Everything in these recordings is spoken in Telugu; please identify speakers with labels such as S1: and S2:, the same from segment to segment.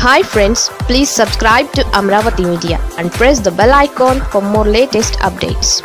S1: hi friends please subscribe to Amaravati media and press the bell icon for more latest updates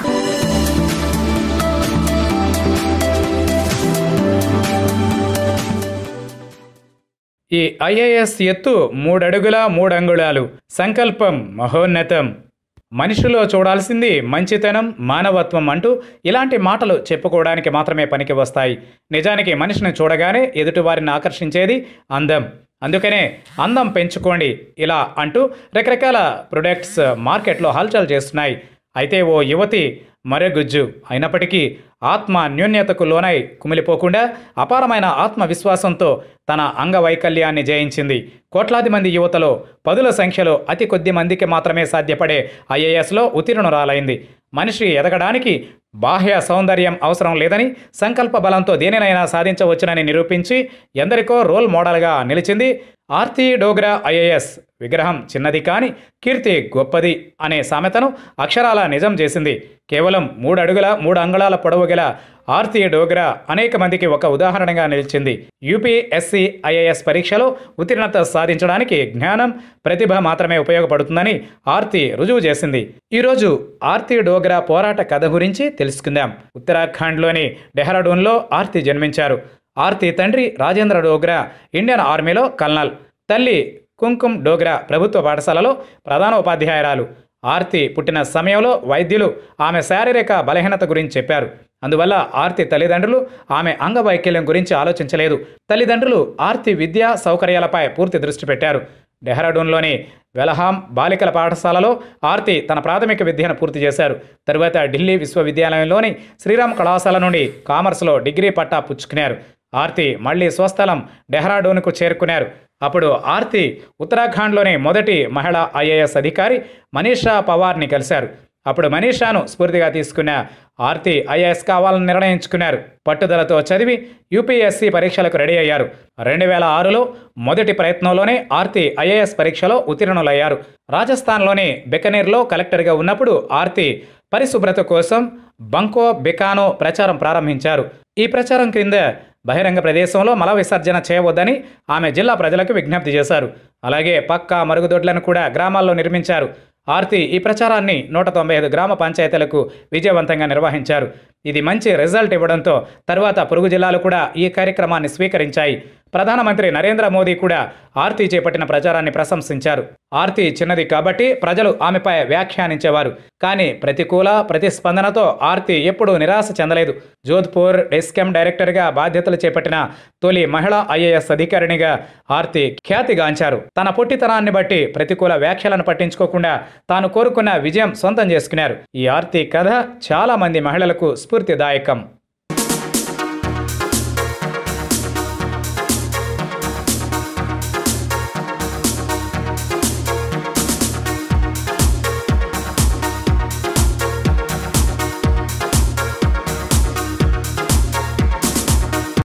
S2: ఈ ఐఏఎస్ ఎత్తు మూడడుగుల మూడంగుళాలు సంకల్పం మహోన్నతం మనిషిలో చూడాల్సింది మంచితనం మానవత్వం అంటూ ఇలాంటి మాటలు చెప్పుకోవడానికి మాత్రమే పనికి వస్తాయి నిజానికి మనిషిని చూడగానే ఎదుటివారిని ఆకర్షించేది అందం అందుకనే అందం పెంచుకోండి ఇలా అంటూ రకరకాల ప్రొడక్ట్స్ మార్కెట్లో హల్చల్ చేస్తున్నాయి అయితే ఓ యువతి మరగుజ్జు అయినప్పటికీ ఆత్మ న్యూన్యతకు లోనై కుమిలిపోకుండా అపారమైన ఆత్మవిశ్వాసంతో తన అంగవైకల్యాన్ని జయించింది కోట్లాది మంది యువతలో పదుల సంఖ్యలో అతి కొద్ది మందికి మాత్రమే సాధ్యపడే ఐఏఎస్లో ఉత్తీర్ణురాలైంది మనిషి ఎదగడానికి బాహ్య సౌందర్యం అవసరం లేదని సంకల్ప బలంతో దేనినైనా సాధించవచ్చునని నిరూపించి ఎందరికో రోల్ మోడల్గా నిలిచింది ఆర్తి డోగ్రా ఐఏఎస్ విగ్రహం చిన్నది కాని కీర్తి గొప్పది అనే సామెతను అక్షరాల నిజం చేసింది కేవలం మూడు అడుగుల మూడు అంగుళాల పొడవు గల ఆర్తి డోగ్రా అనేక మందికి ఒక ఉదాహరణగా నిలిచింది యూపీఎస్సీ ఐఏఎస్ పరీక్షలో ఉత్తీర్ణత సాధించడానికి జ్ఞానం ప్రతిభ మాత్రమే ఉపయోగపడుతుందని ఆర్తి రుజువు చేసింది ఈరోజు ఆర్తి డోగ్రా పోరాట కథ గురించి తెలుసుకుందాం ఉత్తరాఖండ్లోని డెహ్రాడూన్లో ఆర్తి జన్మించారు ఆర్తి తండ్రి రాజేంద్ర డోగ్రా ఇండియన్ ఆర్మీలో కల్నల్ తల్లి కుంకుమ్ డోగ్రా ప్రభుత్వ పాఠశాలలో ప్రధాన ఉపాధ్యాయురాలు ఆర్తి పుట్టిన సమయంలో వైద్యులు ఆమె శారీరక బలహీనత గురించి చెప్పారు అందువల్ల ఆర్తి తల్లిదండ్రులు ఆమె అంగవైకల్యం గురించి ఆలోచించలేదు తల్లిదండ్రులు ఆర్తి విద్యా సౌకర్యాలపై పూర్తి దృష్టి పెట్టారు డెహ్రాడూన్లోని వెలహాం బాలికల పాఠశాలలో ఆర్తి తన ప్రాథమిక విద్యను పూర్తి చేశారు తరువాత ఢిల్లీ విశ్వవిద్యాలయంలోని శ్రీరామ్ కళాశాల నుండి కామర్స్లో డిగ్రీ పట్టా పుచ్చుకున్నారు ఆర్తి మళ్ళీ స్వస్థలం డెహ్రాడూన్కు చేరుకున్నారు అప్పుడు ఆర్తి ఉత్తరాఖండ్లోని మొదటి మహిళా ఐఏఎస్ అధికారి మనీషా పవార్ని కలిశారు అప్పుడు మనీషాను స్ఫూర్తిగా తీసుకున్న ఆర్తి ఐఏఎస్ కావాలని నిర్ణయించుకున్నారు పట్టుదలతో చదివి యూపీఎస్సీ పరీక్షలకు రెడీ అయ్యారు రెండు వేల ఆరులో మొదటి ప్రయత్నంలోనే ఆర్తి ఐఏఎస్ పరీక్షలో ఉత్తీర్ణులయ్యారు రాజస్థాన్లోని బికనీర్లో కలెక్టర్గా ఉన్నప్పుడు ఆర్తి పరిశుభ్రత కోసం బంకో బికానో ప్రచారం ప్రారంభించారు ఈ ప్రచారం క్రింద బహిరంగ ప్రదేశంలో మల విసర్జన చేయవద్దని ఆమె జిల్లా ప్రజలకు విజ్ఞప్తి చేశారు అలాగే పక్కా మరుగుదొడ్లను కూడా గ్రామాల్లో నిర్మించారు ఆర్తి ఈ ప్రచారాన్ని నూట తొంభై ఐదు గ్రామ పంచాయతీలకు విజయవంతంగా నిర్వహించారు ఇది మంచి రిజల్ట్ ఇవ్వడంతో తర్వాత పొరుగు జిల్లాలు కూడా ఈ కార్యక్రమాన్ని స్వీకరించాయి ప్రధానమంత్రి నరేంద్ర మోదీ కూడా ఆర్తి చేపట్టిన ప్రచారాన్ని ప్రశంసించారు ఆర్తి చిన్నది కాబట్టి ప్రజలు ఆమెపై వ్యాఖ్యానించేవారు కానీ ప్రతికూల ప్రతిస్పందనతో ఆర్తి ఎప్పుడూ నిరాశ చెందలేదు జోధ్పూర్ డెస్కెమ్ డైరెక్టర్గా బాధ్యతలు చేపట్టిన తొలి మహిళా ఐఏఎస్ అధికారినిగా ఆర్తి ఖ్యాతిగాంచారు తన పొట్టితనాన్ని బట్టి ప్రతికూల వ్యాఖ్యలను పట్టించుకోకుండా తాను కోరుకున్న విజయం సొంతం చేసుకున్నారు ఈ ఆర్తి కథ చాలా మంది మహిళలకు స్ఫూర్తిదాయకం